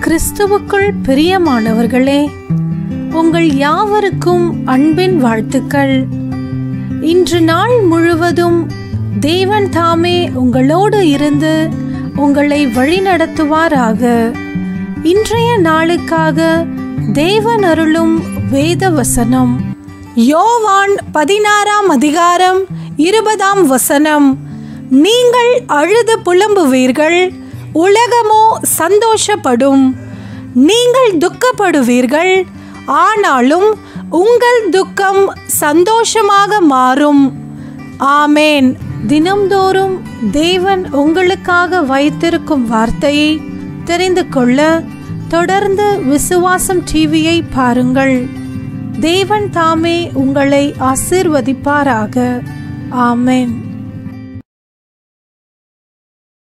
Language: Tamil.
கிறிஸ்துவுக்குள் பிரியமானவர்களே உங்கள் யாவருக்கும் அன்பின் வாழ்த்துக்கள் இன்று நாள் முழுவதும் தேவன் தாமே உங்களோடு இருந்து உங்களை வழிநடத்துவாராக இன்றைய நாளுக்காக தேவன் அருளும் வேத வசனம் யோவான் பதினாறாம் அதிகாரம் இருபதாம் வசனம் நீங்கள் அழுது புலம்புவீர்கள் உலகமோ சந்தோஷப்படும் நீங்கள் துக்கப்படுவீர்கள் ஆனாலும் உங்கள் துக்கம் சந்தோஷமாக மாறும் ஆமேன் தினம்தோறும் தேவன் உங்களுக்காக வைத்திருக்கும் வார்த்தையை தெரிந்து கொள்ள தொடர்ந்து விசுவாசம் டிவியை பாருங்கள் தேவன் தாமே உங்களை ஆசீர்வதிப்பாராக ஆமேன்